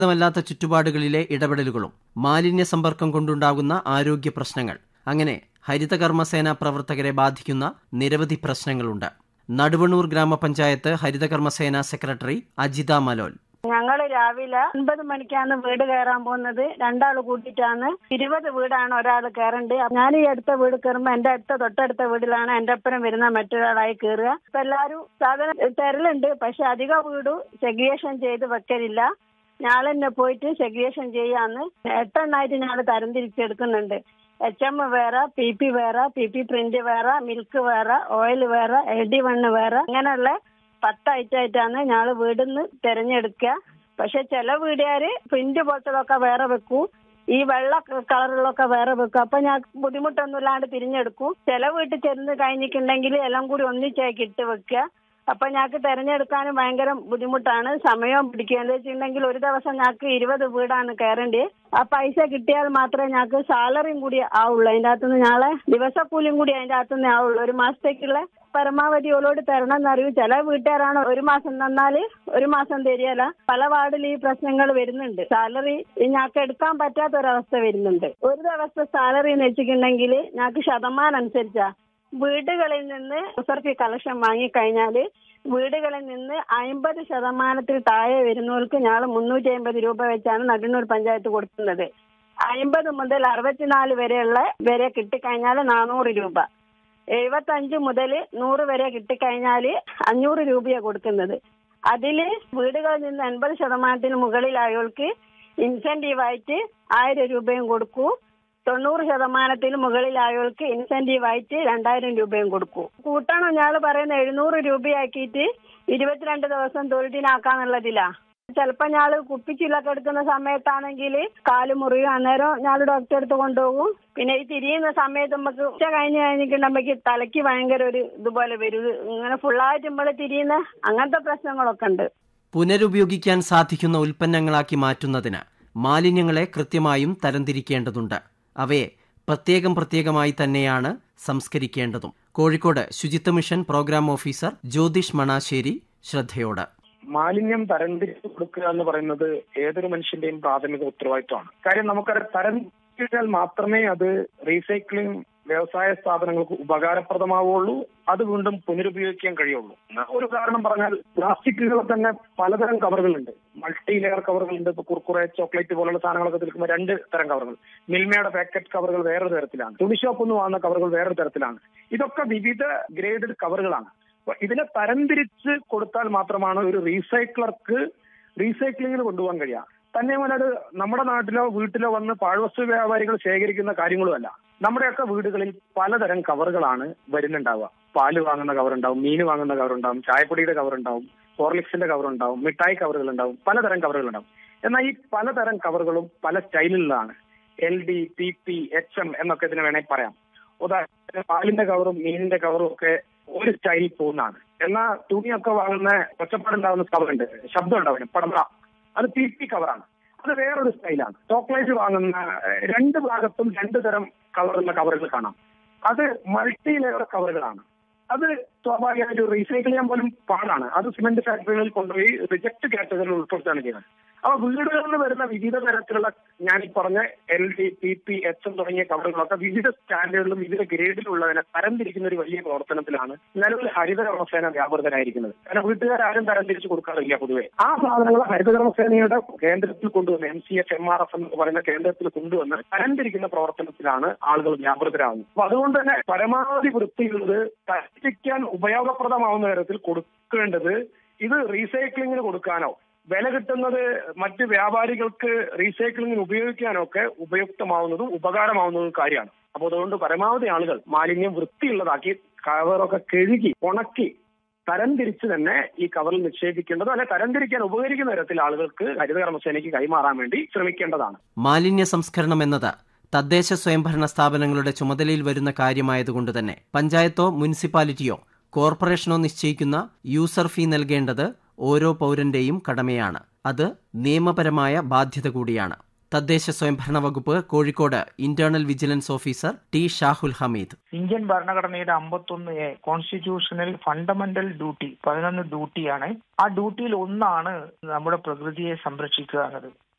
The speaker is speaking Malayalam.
സുരക്ഷിതമല്ലാത്ത ചുറ്റുപാടുകളിലെ ഇടപെടലുകളും മാലിന്യ സമ്പർക്കം കൊണ്ടുണ്ടാകുന്ന ആരോഗ്യ പ്രശ്നങ്ങൾ അങ്ങനെ ഹരിതകർമ്മസേന പ്രവർത്തകരെ ബാധിക്കുന്ന നിരവധി പ്രശ്നങ്ങളുണ്ട് നടുവണ്ണൂർ ഗ്രാമപഞ്ചായത്ത് ഹരിതകർമ്മസേന സെക്രട്ടറി അജിത മലോൽ ഞങ്ങള് രാവിലെ ഒൻപത് മണിക്കാണ് വീട് കയറാൻ പോകുന്നത് രണ്ടാൾ കൂട്ടിയിട്ടാണ് ഇരുപത് വീടാണ് ഒരാൾ കയറണ്ട് ഞാൻ ഈ അടുത്ത വീട് കയറുമ്പോ എന്റെ അടുത്ത തൊട്ടടുത്ത വീട്ടിലാണ് എന്റെ ഒപ്പരം വരുന്ന മറ്റൊരാളായി കയറുക ഇപ്പൊ എല്ലാരും സാധനം തരലുണ്ട് പക്ഷെ അധിക വീടും സെഗ്രിയേഷൻ ചെയ്ത് വെക്കലില്ല ഞാൾ തന്നെ പോയിട്ട് സെഗ്രിയേഷൻ ചെയ്യാന്ന് എട്ടെണ്ണായിട്ട് ഞങ്ങൾ തരംതിരിച്ചെടുക്കുന്നുണ്ട് എച്ച് എം വേറെ പി പി വേറെ പി പി പ്രിന്റ് വേറെ മിൽക്ക് വേറെ ഓയിൽ വേറെ എൽ ഡി വണ്ണ് വേറെ അങ്ങനെയുള്ള പത്ത് ഐറ്റായിട്ടാണ് ഞങ്ങൾ വീടിന്ന് തിരഞ്ഞെടുക്കുക പക്ഷെ ചില വീടുകാര് പ്രിന്റ് പോലത്തതൊക്കെ വേറെ വെക്കൂ ഈ വെള്ള കളറുള്ളതൊക്കെ വേറെ വെക്കും അപ്പൊ ഞാൻ ബുദ്ധിമുട്ടൊന്നും ഇല്ലാണ്ട് തിരിഞ്ഞെടുക്കും ചില വീട്ടിൽ ചെന്ന് കഴിഞ്ഞിട്ടുണ്ടെങ്കിൽ എല്ലാം കൂടി ഒന്നിച്ചാക്കി ഇട്ട് വെക്കുക അപ്പൊ ഞങ്ങൾക്ക് തെരഞ്ഞെടുക്കാനും ഭയങ്കര ബുദ്ധിമുട്ടാണ് സമയവും പിടിക്കുക എന്താ വെച്ചിട്ടുണ്ടെങ്കിൽ ഒരു ദിവസം ഞങ്ങൾക്ക് ഇരുപത് വീടാണ് കയറേണ്ടത് ആ പൈസ കിട്ടിയാൽ മാത്രമേ ഞങ്ങൾക്ക് സാലറിയും കൂടി ആവുള്ളൂ അതിന്റെ അകത്തുനിന്ന് ഞങ്ങളെ ദിവസക്കൂലിയും കൂടി അതിന്റെ അകത്തുനിന്ന് ആവുള്ളൂ ഒരു മാസത്തേക്കുള്ള പരമാവധി ഓലോട് തരണം എന്നറിയൂ ചില വീട്ടുകാരാണ് ഒരു മാസം തന്നാല് ഒരു മാസം തരികയല്ല പല വാർഡിൽ ഈ പ്രശ്നങ്ങൾ വരുന്നുണ്ട് സാലറി ഞങ്ങൾക്ക് എടുക്കാൻ പറ്റാത്ത ഒരവസ്ഥ വരുന്നുണ്ട് ഒരു ദിവസത്തെ സാലറി എന്ന് വെച്ചിട്ടുണ്ടെങ്കിൽ ഞങ്ങൾക്ക് ശതമാനം അനുസരിച്ചാ വീടുകളിൽ നിന്ന് റിസർച്ച് കളക്ഷൻ വാങ്ങിക്കഴിഞ്ഞാല് വീടുകളിൽ നിന്ന് അമ്പത് ശതമാനത്തിൽ താഴെ വരുന്നവർക്ക് ഞങ്ങൾ മുന്നൂറ്റി അമ്പത് രൂപ വെച്ചാണ് നടുന്നൂർ പഞ്ചായത്ത് കൊടുക്കുന്നത് അമ്പത് മുതൽ അറുപത്തിനാല് വരെയുള്ള വരെ കിട്ടിക്കഴിഞ്ഞാൽ നാനൂറ് രൂപ എഴുപത്തഞ്ച് മുതൽ നൂറ് വരെ കിട്ടിക്കഴിഞ്ഞാൽ അഞ്ഞൂറ് രൂപയാണ് കൊടുക്കുന്നത് അതില് വീടുകളിൽ നിന്ന് എൺപത് ശതമാനത്തിന് മുകളിലായവർക്ക് ഇൻസെന്റീവായിട്ട് ആയിരം രൂപയും കൊടുക്കൂ തൊണ്ണൂറ് ശതമാനത്തിന് മുകളിലായവർക്ക് ഇൻസെന്റീവ് ആയിട്ട് രണ്ടായിരം രൂപയും കൊടുക്കും കൂട്ടണം ഞാൾ പറയുന്ന എഴുന്നൂറ് രൂപയാക്കിയിട്ട് ഇരുപത്തിരണ്ട് ദിവസം തൊഴിലിനാക്കാന്നുള്ളതിലാ ചിലപ്പോ ഞാള് കുപ്പിച്ചില്ലൊക്കെ എടുക്കുന്ന സമയത്താണെങ്കിൽ കാല് മുറിയും അന്നേരം ഞാൻ ഡോക്ടറെ അടുത്ത് കൊണ്ടുപോകും പിന്നെ ഈ തിരിയുന്ന സമയത്ത് നമുക്ക് ഉച്ച കഴിഞ്ഞ് കഴിഞ്ഞിട്ടുണ്ടെങ്കിൽ തലയ്ക്ക് ഭയങ്കര ഒരു ഇതുപോലെ വരും ഇങ്ങനെ ഫുള്ളായിട്ട് നമ്മള് തിരിയുന്ന അങ്ങനത്തെ പ്രശ്നങ്ങളൊക്കെ ഉണ്ട് പുനരുപയോഗിക്കാൻ സാധിക്കുന്ന ഉൽപ്പന്നങ്ങളാക്കി മാറ്റുന്നതിന് മാലിന്യങ്ങളെ കൃത്യമായും തരംതിരിക്കേണ്ടതുണ്ട് അവയെ പ്രത്യേകം പ്രത്യേകമായി തന്നെയാണ് സംസ്കരിക്കേണ്ടതും Kozhikode Suchitwa mission programme officer Jyothish Manassery ശ്രദ്ധയോട് മാലിന്യം തരംതിരിച്ചു കൊടുക്കുക എന്ന് പറയുന്നത് ഏതൊരു മനുഷ്യന്റെയും പ്രാഥമിക ഉത്തരവാദിത്വമാണ് കാര്യം നമുക്കത് തരംതിരിച്ചാൽ മാത്രമേ അത് റീസൈക്ലിംഗ് വ്യവസായ സ്ഥാപനങ്ങൾക്ക് ഉപകാരപ്രദമാവുള്ളൂ അത് വീണ്ടും പുനരുപയോഗിക്കാൻ കഴിയുള്ളൂ ഒരു കാരണം പറഞ്ഞാൽ പ്ലാസ്റ്റിക്കുകൾ തന്നെ പലതരം കവറുകളുണ്ട് മൾട്ടി ലെയർ കവറുകളുണ്ട് ഇപ്പൊ കുർക്കുറെ ചോക്ലേറ്റ് പോലുള്ള സാധനങ്ങളൊക്കെ തീർക്കുമ്പോൾ രണ്ട് തരം കവറുകൾ മിൽമയുടെ പാക്കറ്റ് കവറുകൾ വേറൊരു തരത്തിലാണ് തുണി ഷോപ്പിൽ നിന്ന് വാങ്ങുന്ന കവറുകൾ വേറൊരു തരത്തിലാണ് ഇതൊക്കെ വിവിധ ഗ്രേഡഡ് കവറുകളാണ് അപ്പൊ ഇതിനെ തരംതിരിച്ച് കൊടുത്താൽ മാത്രമാണ് ഒരു റീസൈക്ലർക്ക് റീസൈക്ലിങ്ങിന് കൊണ്ടുപോകാൻ കഴിയുക തന്നെയുമല്ല അത് നമ്മുടെ നാട്ടിലോ വീട്ടിലോ വന്ന് പാഴ്വസ്തു വ്യാപാരികൾ ശേഖരിക്കുന്ന കാര്യങ്ങളുമല്ല നമ്മുടെയൊക്കെ വീടുകളിൽ പലതരം കവറുകളാണ് വരുന്നുണ്ടാവുക പാല് വാങ്ങുന്ന കവർ ഉണ്ടാവും മീൻ വാങ്ങുന്ന കവർ ഉണ്ടാവും ചായപ്പൊടിയുടെ കവർ ഉണ്ടാവും ഹോർലിക്സിന്റെ കവർ ഉണ്ടാവും മിഠായി കവറുകൾ ഉണ്ടാവും പലതരം കവറുകൾ ഉണ്ടാവും എന്നാൽ ഈ പലതരം കവറുകളും പല സ്റ്റൈലിലാണ് L D P P H M എന്നൊക്കെ ഇതിന് വേണമെങ്കിൽ പറയാം ഉദാഹരണത്തിന് പാലിന്റെ കവറും മീനിന്റെ കവറും ഒക്കെ ഒരു സ്റ്റൈലിൽ പോകുന്നതാണ് എന്നാൽ തുണിയൊക്കെ വാങ്ങുന്ന ഒച്ചപ്പാടുണ്ടാവുന്ന കവറുണ്ട് ശബ്ദം ഉണ്ടാവും പടമ അത് പി പി കവറാണ് അത് വേറൊരു സ്റ്റൈലാണ് ചോക്ലേറ്റ് വാങ്ങുന്ന രണ്ട് ഭാഗത്തും രണ്ട് തരം കളറുള്ള കവറുകൾ കാണാം അത് മൾട്ടി ലെയർ കവറുകളാണ് അത് സ്വാഭാവികമായിട്ട് റീസൈക്കിൾ ചെയ്യാൻ പോലും പാടാണ് അത് സിമെന്റ് ഫാക്ടറികളിൽ കൊണ്ടുപോയി റിജക്ട് കാറ്റഗറിയിൽ ഉൾപ്പെടുത്താണ് ചെയ്യുന്നത് അപ്പൊ വീടുകളിൽ നിന്ന് വരുന്ന വിവിധ തരത്തിലുള്ള ഞാൻ ഈ പറഞ്ഞ L D P P H M തുടങ്ങിയ കവറുകളൊക്കെ വിവിധ സ്റ്റാൻഡേർഡിലും വിവിധ ഗ്രേഡിലുള്ളതിനെ തരംതിരിക്കുന്ന ഒരു വലിയ പ്രവർത്തനത്തിലാണ് നിലവിൽ ഹരിതകർമ്മസേന വ്യാപൃതരായിരിക്കുന്നത് കാരണം വീട്ടുകാരും തരംതിരിച്ച് കൊടുക്കാറില്ല പൊതുവെ ആ സാധനങ്ങൾ ഹരിതകർമ്മസേനയുടെ കേന്ദ്രത്തിൽ കൊണ്ടുവന്ന് M C F M R F എന്ന് പറയുന്ന കേന്ദ്രത്തിൽ കൊണ്ടുവന്ന് തരംതിരിക്കുന്ന പ്രവർത്തനത്തിലാണ് ആളുകൾ വ്യാപൃതരാകുന്നത് അപ്പൊ അതുകൊണ്ട് തന്നെ പരമാവധി വൃത്തിയുള്ളത് തരംതിരിക്കാൻ ഉപയോഗപ്രദമാവുന്ന തരത്തിൽ കൊടുക്കേണ്ടത് ഇത് റീസൈക്ലിങ്ങിന് കൊടുക്കാനോ വില കിട്ടുന്നത് മറ്റ് വ്യാപാരികൾക്ക് റീസൈക്ലിങ്ങിന് ഉപയോഗിക്കാനൊക്കെ ഉപയുക്തമാവുന്നതും ഉപകാരമാവുന്നതും കാര്യമാണ് അപ്പോൾ അതുകൊണ്ട് പരമാവധി ആളുകൾ മാലിന്യം വൃത്തിയുള്ളതാക്കി കവറൊക്കെ കഴുകി ഉണക്കി തരംതിരിച്ച് തന്നെ ഈ കവറിൽ നിക്ഷേപിക്കേണ്ടത് അല്ലെ തരംതിരിക്കാൻ ഉപകരിക്കുന്ന തരത്തിൽ ആളുകൾക്ക് ഹരിതകർമ്മസേനയ്ക്ക് കൈമാറാൻ വേണ്ടി ശ്രമിക്കേണ്ടതാണ് മാലിന്യ സംസ്കരണം എന്നത് തദ്ദേശ സ്വയംഭരണ സ്ഥാപനങ്ങളുടെ ചുമതലയിൽ വരുന്ന കാര്യമായതുകൊണ്ട് തന്നെ പഞ്ചായത്തോ മുനിസിപ്പാലിറ്റിയോ കോർപ്പറേഷനോ നിശ്ചയിക്കുന്ന യൂസർ ഫീ നൽകേണ്ടത് ഓരോ പൗരന്റെയും കടമയാണ് അത് നിയമപരമായ ബാധ്യത കൂടിയാണ് തദ്ദേശ സ്വയംഭരണ വകുപ്പ് Kozhikode internal vigilance officer T Shahul Hameed Indian ഭരണഘടനയുടെ അമ്പത്തൊന്ന് എ കോൺസ്റ്റിറ്റ്യൂഷണൽ ഫണ്ടമെന്റൽ ഡ്യൂട്ടി പതിനൊന്ന് ഡ്യൂട്ടിയാണ് ആ ഡ്യൂട്ടിയിൽ ഒന്നാണ് നമ്മുടെ പ്രകൃതിയെ സംരക്ഷിക്കുക എന്നത്